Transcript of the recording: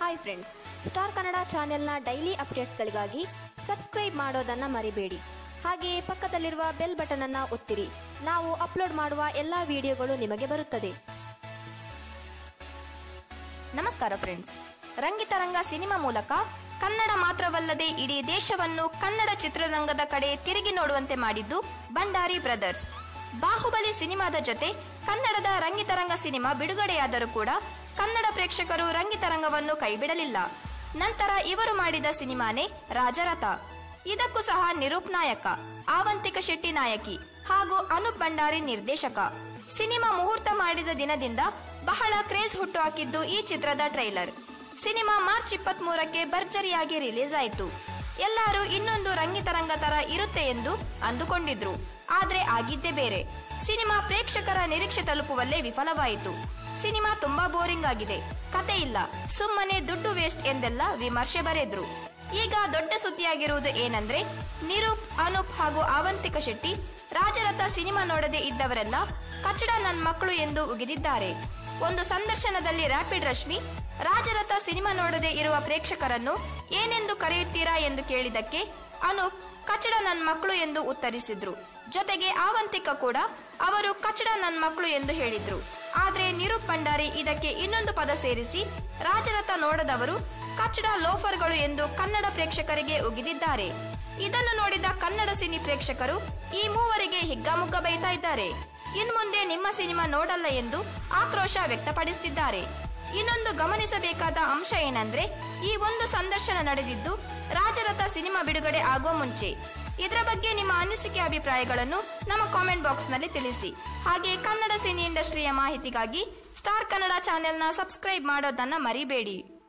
hi friends star Kannada ಚಾನೆಲ್ನ daily ಅಪ್ಡೇಟ್ಸ್ಗಳಿಗಾಗಿ subscribe ಮಾಡೋದನ್ನು ಮರಿಬೇಡಿ ಹಾಗೆಯೇ ಪಕ್ಕದಲ್ಲಿರುವ ಬೆಲ್ ಬಟನ್ ಅನ್ನು ಒತ್ತಿರಿ ನಾವು ಅಪ್ಲೋಡ್ ಮಾಡುವ ಎಲ್ಲ ವಿಡಿಯೋಗಳು ನಿಮಗೆ ಬರುತ್ತದೆ ನಮಸ್ಕಾರ ಫ್ರೆಂಡ್ಸ್ ರಂಗಿತರಂಗ ಸಿನಿಮಾ ಮೂಲಕ ಕನ್ನಡ ಮಾತ್ರವಲ್ಲದೆ ಇಡೀ ದೇಶವನ್ನು ಕನ್ನಡ ಚಿತ್ರರಂಗದ ಕಡೆ ತಿರುಗಿ ನೋಡುವಂತೆ ಮಾಡಿದ್ದು ಭಂಡಾರಿ ಬ್ರದರ್ಸ್ ಬಾಹುಬಲಿ ಸಿನಿಮಾದ ಜೊತೆ ಕನ್ನಡದ ರಂಗಿತರಂಗ ಸಿನಿಮಾ ಬಿಡುಗಡೆಯಾದರೂ ಕೂಡ ಕನ್ನಡ ಪ್ರೇಕ್ಷಕರು ರಂಗಿತರಂಗವನ್ನು ಕೈಬಿಡಲಿಲ್ಲ ನಂತರ ಇವರು ಮಾಡಿದ ಸಿನಿಮಾನೇ ರಾಜರಥ ಇದಕ್ಕೂ ಸಹ ನಿರೂಪ್ ನಾಯಕ ಆವಂತಿಕ ಶೆಟ್ಟಿ ನಾಯಕಿ ಹಾಗೂ ಅನೂಪ್ ಭಂಡಾರಿ ನಿರ್ದೇಶಕ ಸಿನಿಮಾ ಮುಹೂರ್ತ ಮಾಡಿದ ದಿನದಿಂದ ಬಹಳ ಕ್ರೇಜ್ ಹುಟ್ಟುಹಾಕಿದ್ದು ಈ ಚಿತ್ರದ ಟ್ರೈಲರ್ ಸಿನಿಮಾ ಮಾರ್ಚ್ ಇಪ್ಪತ್ತ್ ಮೂರಕ್ಕೆ ಭರ್ಜರಿಯಾಗಿ ರಿಲೀಸ್ ಆಯಿತು ಎಲ್ಲರೂ ಇನ್ನೊಂದು ರಂಗಿತರಂಗ ತರ ಇರುತ್ತೆ ಎಂದು ಅಂದುಕೊಂಡಿದ್ರು ಆದ್ರೆ ಆಗಿದ್ದೇ ಬೇರೆ ಸಿನಿಮಾ ಪ್ರೇಕ್ಷಕರ ನಿರೀಕ್ಷೆ ತಲುಪುವಲ್ಲೇ ವಿಫಲವಾಯಿತು ಸಿನಿಮಾ ತುಂಬಾ ಬೋರಿಂಗ್ ಆಗಿದೆ ಕತೆ ಇಲ್ಲ ಸುಮ್ಮನೆ ದುಡ್ಡು ವೇಸ್ಟ್ ಎಂದೆಲ್ಲ ವಿಮರ್ಶೆ ಬರೆದ್ರು ಈಗ ದೊಡ್ಡ ಸುದ್ದಿಯಾಗಿರುವುದು ಏನಂದ್ರೆ ನಿರೂಪ್ ಅನೂಪ್ ಹಾಗೂ ಆವಂತಿಕ ಶೆಟ್ಟಿ ರಾಜರಥ ಸಿನಿಮಾ ನೋಡದೆ ಇದ್ದವರೆಲ್ಲ ಕಚ್ಚಡ ನನ್ ಮಕ್ಕಳು ಎಂದು ಉಗಿದಿದ್ದಾರೆ ಒಂದು ಸಂದರ್ಶನದಲ್ಲಿ ರ್ಯಾಪಿಡ್ ರಶ್ಮಿ ರಾಜರಥ ಸಿನಿಮಾ ನೋಡದೆ ಇರುವ ಪ್ರೇಕ್ಷಕರನ್ನು ಏನೆಂದು ಕರೆಯುತ್ತೀರಾ ಎಂದು ಕೇಳಿದಕ್ಕೆ ಅನೂಪ್ ಕಚ್ಚಡ ನನ್ ಮಕ್ಕಳು ಎಂದು ಉತ್ತರಿಸಿದ್ರು ಜೊತೆಗೆ ಆವಂತಿಕ ಕೂಡ ಅವರು ಕಚ್ಚಡ ನನ್ ಮಕ್ಕಳು ಎಂದು ಹೇಳಿದ್ರು ಆದ್ರೆ ನಿರೂಪ್ ಭಂಡಾರಿ ಇದಕ್ಕೆ ಇನ್ನೊಂದು ಪದ ಸೇರಿಸಿ ರಾಜರಥ ನೋಡದವರು ಕಚ್ಚಡ ಲೋಫರ್ಗಳು ಎಂದು ಕನ್ನಡ ಪ್ರೇಕ್ಷಕರಿಗೆ ಉಗಿದಿದ್ದಾರೆ ಇದನ್ನು ನೋಡಿದ ಕನ್ನಡ ಸಿನಿ ಪ್ರೇಕ್ಷಕರು ಈ ಮೂವರಿಗೆ ಹಿಗ್ಗಾಮುಗ್ಗ ಬೈತಾ ಇದ್ದಾರೆ ಇನ್ಮುಂದೆ ನಿಮ್ಮ ಸಿನಿಮಾ ನೋಡಲ್ಲ ಎಂದು ಆಕ್ರೋಶ ವ್ಯಕ್ತಪಡಿಸುತ್ತಿದ್ದಾರೆ ಇನ್ನೊಂದು ಗಮನಿಸಬೇಕಾದ ಅಂಶ ಏನಂದ್ರೆ ಈ ಒಂದು ಸಂದರ್ಶನ ನಡೆದಿದ್ದು ರಾಜರಥ ಸಿನಿಮಾ ಬಿಡುಗಡೆ ಆಗುವ ಮುಂಚೆ ಇದರ ಬಗ್ಗೆ ನಿಮ್ಮ ಅನಿಸಿಕೆ ಅಭಿಪ್ರಾಯಗಳನ್ನು ನಮ್ಮ ಕಾಮೆಂಟ್ ಬಾಕ್ಸ್ನಲ್ಲಿ ತಿಳಿಸಿ ಹಾಗೆ ಕನ್ನಡ ಸಿನಿ ಇಂಡಸ್ಟ್ರಿಯ ಮಾಹಿತಿಗಾಗಿ ಸ್ಟಾರ್ ಕನ್ನಡ ಚಾನೆಲ್ನ ಸಬ್ಸ್ಕ್ರೈಬ್ ಮಾಡೋದನ್ನ ಮರಿಬೇಡಿ